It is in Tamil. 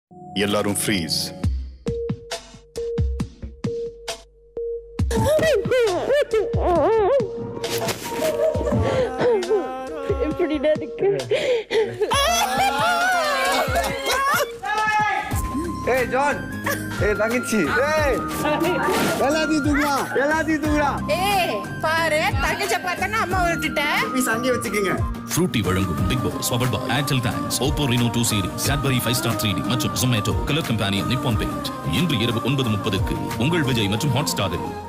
எல்லாரும் ஃப்ரீஸ் எப்படிடா இருக்கு ஏய் ஜான் ஏய் தங்கச்சி ஏய் எல்லாத்தையும் தூக்குடா எல்லாத்தையும் தூக்குடா ஏய் பாரு தங்கச்ச பார்த்தனா அம்மா விட்டுட்டேன் பீஸ் அங்கேயே வச்சுக்கோங்க ஃப்ரூட்டி வழங்கும் big boss power by Airtel thanks Oppo Reno two series Cadbury five star three மற்றும் Zomato colour company Nippon paint இன்று இரவு ஒன்பது முப்பதுக்கு உங்கள் விஜய் மற்றும் ஹாட் ஸ்டாரில்